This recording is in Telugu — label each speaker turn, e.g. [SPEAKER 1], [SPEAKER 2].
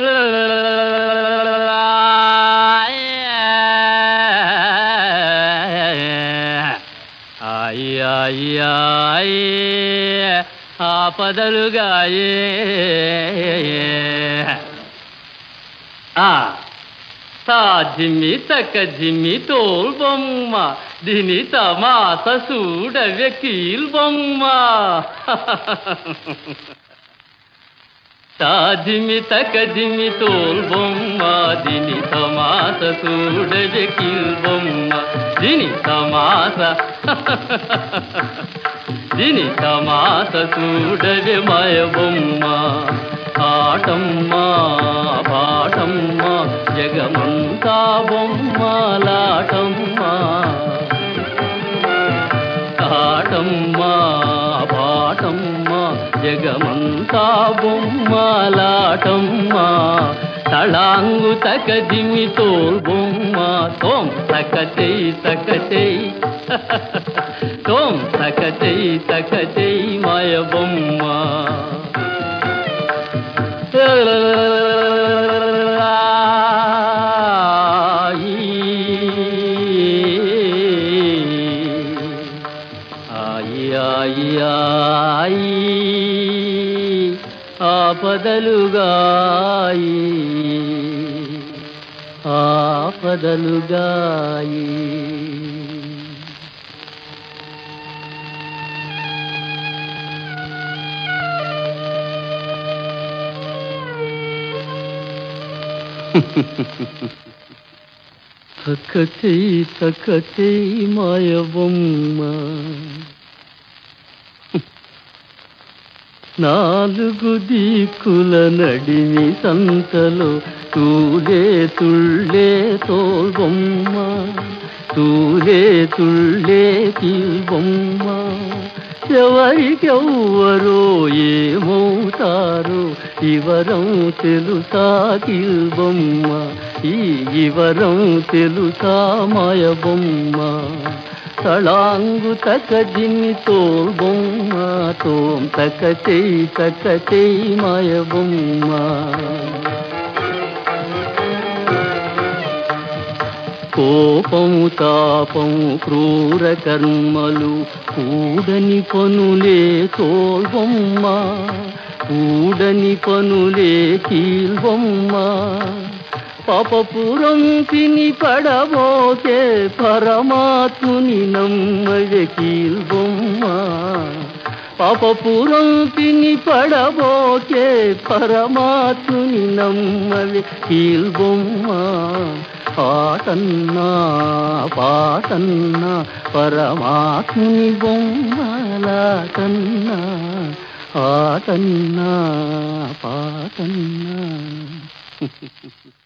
[SPEAKER 1] ఆపదలుగాయే ఆ తా జిమ్మి తక్క జిమ్మి తోల్ బొమ్మ దిని తమాస చూడవే కీల్ బొమ్మ తా జిమ్మి తక్క జిమ్మి తోల్ బొమ్మ దిని తమాస చూడవే కీల్ బొమ్మ దిని తమాస దిని తమాస చూడవే మాయ బొమ్మ ఆటమ్మ పాటమ్మ జగమంతా బొమ్మలాటమ్మ ఆటమ్మ పాటమ్మ జగమంతా బొమ్మలాటమ్మ తళాంగు తక దిమి తోల్ బొమ్మ తోం తక చెయ్యి తక చెయ్యి తోం తక చెయ్యి తక చెయ్యి మాయ బొమ్మ ఆయి ఆయి ఆయి ఆపదలుగాయి ఆపదలుగాయి తక్కచై తక్కచై మాయ బొమ్మ నాలుగు దిక్కుల నడిమి సంతలో తూలే తుళ్ళే తోల్బొమ్మ తూలే తుళ్ళే బొమ్మ ఎవరికెవ్వరో ఏమవుతారో ఇవరం తెలుసా బొమ్మ ఈ ఇవరం తెలుసా మాయ బొమ్మ తళాంగు తక జిన్ని తోల్ బొమ్మ తోం తక చెయ్యి తక చెయ్యి మాయ బొమ్మ కోపము తాపము క్రూర కర్మలు కూడని పనులే తోల్బొమ్మ కూడని పనులే కీల్బొమ్మ పాపపురం తిని పడబోతే పరమాత్ముని నమ్మవే కీల్బొమ్మ పాపపురం తిని పడబోతే పరమాత్ముని నమ్మవే కీల్బొమ్మ పాటన్నా పాటన్నా పరమాత్ముని బొమ్మలాటన్నా ఆటన్నా పాటన్నా